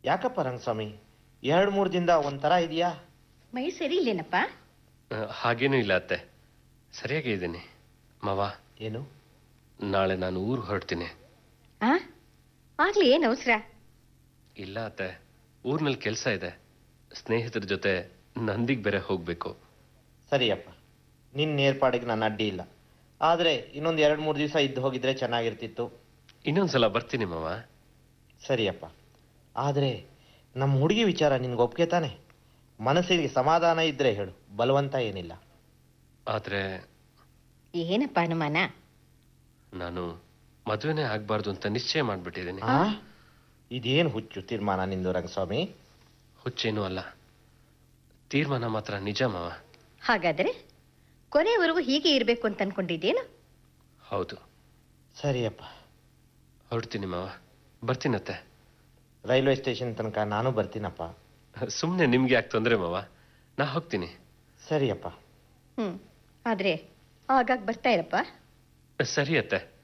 ಯಾಕಪ್ಪ ರಂಗಸ್ವಾಮಿ ಎರಡು ಮೂರು ದಿನದ ಒಂಥರ ಇದೆಯಾ ಮೈ ಸರಿ ಇಲ್ಲೇನಪ್ಪ ಆ, ಹಾಗೇನೂ ಇಲ್ಲ ಅತ್ತೆ ಸರಿಯಾಗೇ ಇದ್ದೀನಿ ಮಾವ ಏನು ನಾಳೆ ನಾನು ಊರು ಹೊರಡ್ತೀನಿ ಆ ಆಗ್ಲಿ ಏನ್ ಅವಸರ ಇಲ್ಲ ಅತ್ತೆ ಊರಿನಲ್ಲಿ ಕೆಲಸ ಇದೆ ಸ್ನೇಹಿತರ ಜೊತೆ ನಂದಿಗೆ ಬೇರೆ ಹೋಗಬೇಕು ಸರಿಯಪ್ಪ ನಿನ್ನ ಏರ್ಪಾಡಿಗೆ ನಾನು ಅಡ್ಡಿ ಇಲ್ಲ ಆದರೆ ಇನ್ನೊಂದು ಎರಡು ಮೂರು ದಿವಸ ಇದ್ದು ಹೋಗಿದ್ರೆ ಚೆನ್ನಾಗಿರ್ತಿತ್ತು ಇನ್ನೊಂದ್ಸಲ ಬರ್ತೀನಿ ಮಾವ ಸರಿಯಪ್ಪ ಆದರೆ ನಮ್ಮ ಹುಡುಗಿ ವಿಚಾರ ನಿನ್ಗೆ ಒಪ್ಗೆ ತಾನೆ ಮನಸ್ಸಿಗೆ ಸಮಾಧಾನ ಇದ್ರೆ ಹೇಳು ಬಲವಂತ ಏನಿಲ್ಲ ಆದರೆ ಏನಪ್ಪ ಅನುಮಾನ ನಾನು ಮದುವೆನೇ ಆಗಬಾರ್ದು ಅಂತ ನಿಶ್ಚಯ ಮಾಡಿಬಿಟ್ಟಿದ್ದೀನಿ ಆ? ಇದೇನು ಹುಚ್ಚು ತೀರ್ಮಾನ ನಿಂದು ರಂಗಸ್ವಾಮಿ ಹುಚ್ಚೇನೂ ಅಲ್ಲ ತೀರ್ಮಾನ ಮಾತ್ರ ನಿಜ ಮಾವ ಹಾಗಾದ್ರೆ ಕೊನೆಯವರೆಗೂ ಹೀಗೆ ಇರ್ಬೇಕು ಅಂತ ಅನ್ಕೊಂಡಿದ್ದೇನು ಹೌದು ಸರಿಯಪ್ಪ ಹೊರಡ್ತೀನಿ ಮಾವ ಬರ್ತೀನತ್ತೆ ರೈಲ್ವೆ ಸ್ಟೇಷನ್ ತನಕ ನಾನು ಬರ್ತೀನಪ್ಪ ಸುಮ್ಮನೆ ನಿಮ್ಗೆ ಯಾಕೆ ತೊಂದರೆ ಮಾವ ನಾ ಹೋಗ್ತೀನಿ ಸರಿಯಪ್ಪ ಹ್ಮ್ ಆದ್ರೆ ಆಗಾಗ ಬರ್ತಾ ಇರಪ್ಪ ಸರಿ ಅತ್ತೆ